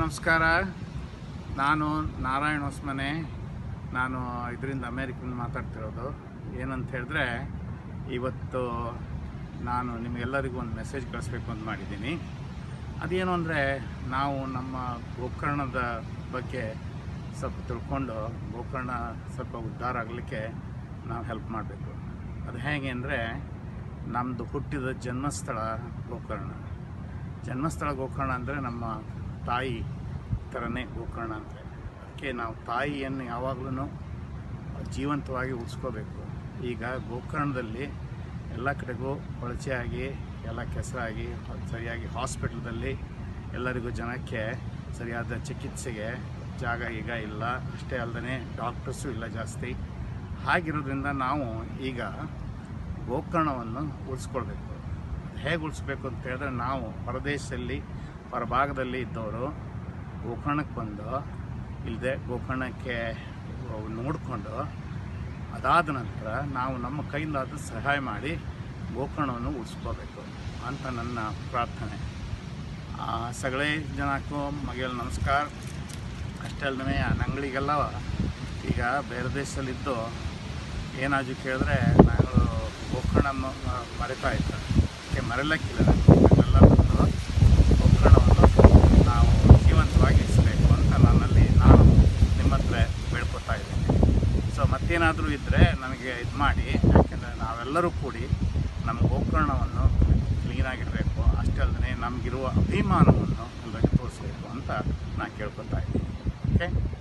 ನಮಸ್ಕಾರ ನಾನು ನಾರಾಯಣ ಹೊಸ್ಮನೆ ನಾನು ಇದರಿಂದ ಅಮೇರಿಕನ್ ಮಾತಾಡ್ತಿರೋದು ಏನಂತ ಹೇಳಿದ್ರೆ ಇವತ್ತು ನಾನು ನಿಮಗೆಲ್ಲರಿಗೂ ಒಂದು ಮೆಸೇಜ್ ಕಳಿಸ್ಬೇಕು ಅಂತ ಮಾಡಿದ್ದೀನಿ ಅದೇನು ಅಂದರೆ ನಾವು ನಮ್ಮ ಗೋಕರ್ಣದ ಬಗ್ಗೆ ಸ್ವಲ್ಪ ತಿಳ್ಕೊಂಡು ಗೋಕರ್ಣ ಸ್ವಲ್ಪ ಉದ್ಧಾರ ಆಗಲಿಕ್ಕೆ ನಾವು ಹೆಲ್ಪ್ ಮಾಡಬೇಕು ಅದು ಹೇಗೆ ಅಂದರೆ ನಮ್ಮದು ಹುಟ್ಟಿದ ಜನ್ಮಸ್ಥಳ ಗೋಕರ್ಣ ಜನ್ಮಸ್ಥಳ ಗೋಕರ್ಣ ಅಂದರೆ ನಮ್ಮ ತಾಯಿ ಥರನೇ ಗೋಕರ್ಣ ಅಂದರೆ ಅದಕ್ಕೆ ನಾವು ತಾಯಿಯನ್ನು ಯಾವಾಗಲೂ ಜೀವಂತವಾಗಿ ಉಳಿಸ್ಕೋಬೇಕು ಈಗ ಗೋಕರ್ಣದಲ್ಲಿ ಎಲ್ಲ ಕಡೆಗೂ ಕೊಳಚೆಯಾಗಿ ಎಲ್ಲ ಕೆಸರಾಗಿ ಅದು ಸರಿಯಾಗಿ ಹಾಸ್ಪಿಟಲ್ದಲ್ಲಿ ಎಲ್ಲರಿಗೂ ಜನಕ್ಕೆ ಸರಿಯಾದ ಚಿಕಿತ್ಸೆಗೆ ಜಾಗ ಈಗ ಇಲ್ಲ ಅಷ್ಟೇ ಅಲ್ಲದೆ ಡಾಕ್ಟರ್ಸು ಇಲ್ಲ ಜಾಸ್ತಿ ಹಾಗಿರೋದ್ರಿಂದ ನಾವು ಈಗ ಗೋಕರ್ಣವನ್ನು ಉಳಿಸ್ಕೊಳ್ಬೇಕು ಹೇಗೆ ಉಳಿಸ್ಬೇಕು ಅಂತ ಹೇಳಿದ್ರೆ ನಾವು ಹೊರದೇಶದಲ್ಲಿ ಹೊರಭಾಗದಲ್ಲಿ ಇದ್ದವರು ಗೋಕರ್ಣಕ್ಕೆ ಬಂದು ಇಲ್ಲದೆ ಗೋಕರ್ಣಕ್ಕೆ ನೋಡಿಕೊಂಡು ಅದಾದ ನಂತರ ನಾವು ನಮ್ಮ ಕೈಲಾದ ಸಹಾಯ ಮಾಡಿ ಗೋಕರ್ಣವನ್ನು ಉಳಿಸ್ಕೋಬೇಕು ಅಂತ ನನ್ನ ಪ್ರಾರ್ಥನೆ ಆ, ಸಗಳೆ ಜನಕ್ಕೂ ಮಗೆಲ್ ನಮಸ್ಕಾರ ಅಷ್ಟೇ ಅಲ್ಲದೆ ಆ ನಂಗಳಿಗೆಲ್ಲ ಈಗ ಬೇರೆ ದೇಶದಲ್ಲಿದ್ದು ಏನಾದ್ರು ಕೇಳಿದ್ರೆ ನಾವು ಗೋಕರ್ಣ ಮ- ಮ- ಮರಿತಾ ಇದ್ದಾರೆ ಅದಕ್ಕೆ ಮರೆಯಲಿಕ್ಕಿಲ್ಲ ಎಲ್ಲ ಬಂದು ಗೋಕರ್ಣವನ್ನು ನಾವು ಜೀವಂತವಾಗಿ ಇರಿಸಬೇಕು ಅಂತ ನನ್ನಲ್ಲಿ ನಾನು ನಿಮ್ಮ ಹತ್ರ ಬೇಡ್ಕೊತಾ ಇದ್ದೀನಿ ಸೊ ಮತ್ತೇನಾದರೂ ಇದ್ದರೆ ನನಗೆ ಇದು ಮಾಡಿ ಯಾಕೆಂದರೆ ನಾವೆಲ್ಲರೂ ಕೂಡಿ ನಮ್ಮ ಗೋಕರ್ಣವನ್ನು ಕ್ಲೀನಾಗಿಡಬೇಕು ಅಷ್ಟೇ ಅಲ್ಲದೆ ನಮಗಿರುವ ಅಭಿಮಾನವನ್ನು ಎಲ್ಲರಿಗೆ ತೋರಿಸ್ಬೇಕು ಅಂತ ನಾನು ಕೇಳ್ಕೊತಾ ಇದ್ದೀನಿ ಓಕೆ